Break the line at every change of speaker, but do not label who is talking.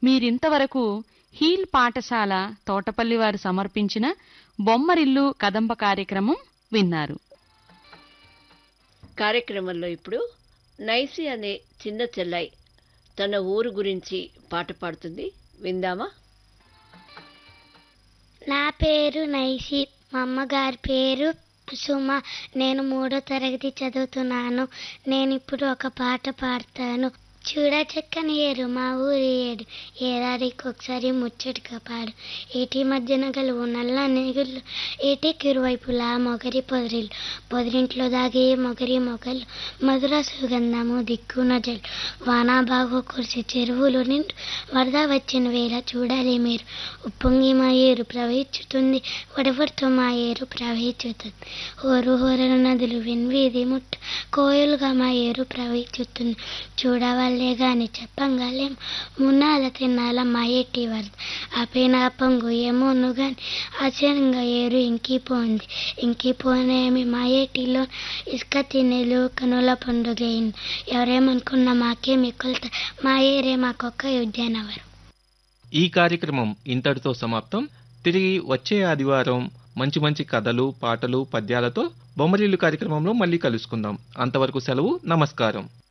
మీరింతవరకు హీల్ పాఠశాల తోటపల్లి వారు సమర్పించిన బొమ్మరిల్లు కదంబ కార్యక్రమం విన్నారు
కార్యక్రమంలో ఇప్పుడు నైసి అనే చిన్న చెల్లాయి తన ఊరు గురించి పాట పాడుతుంది విందామా
నా పేరు నైసి మా అమ్మగారి పేరు సుమ నేను మూడో తరగతి చదువుతున్నాను నేను ఇప్పుడు ఒక పాట పాడతాను చూడ చక్కని ఏరు మా ఊరి ఏడు ఏడాదికి ఒకసారి ముచ్చటగా పాడు ఏటి మధ్యన గలువు నల్ల నెగుళ్ళు ఏటికి ఇరువైపులా మొగరి పొదరిల్లు పొదరింట్లో దాగి మొగరి మొగలు మధుర సుగంధము దిక్కున జల్ వానా బాగు కురిసి చెరువులు నిండు వరద వచ్చిన వేళ చూడాలి మీరు ఉప్పొంగి మా ఏరు ప్రవహించుతుంది వడవడితో మా ఏరు ప్రవహించుతుంది హోరు హోరల నదులు విన్వీధి ముట్ట కోయలుగా మా ఏరు ప్రవహించుతుంది చూడవాళ్ళే గాని చెప్పంగాలేం మున్నాల తిన్నాల మా ఏటి వరద ఆపైన పొంగు ఏమోను గాని ఆశ్చర్యంగా ఏరు ఇంకిపోయింది ఇంకిపోనేమి మా ఏటిలో ఇసుక తినేలు కనుల పండుగ అయింది ఎవరేమనుకున్నా మాకే మిక్కులత మా ఏరే మాకొక్క ఉద్యానవరం
ఈ కార్యక్రమం ఇంతటితో సమాప్తం తిరిగి వచ్చే ఆదివారం మంచి మంచి కథలు పాటలు పద్యాలతో బొమ్మరిల్లు కార్యక్రమంలో మళ్ళీ కలుసుకుందాం అంతవరకు సెలవు నమస్కారం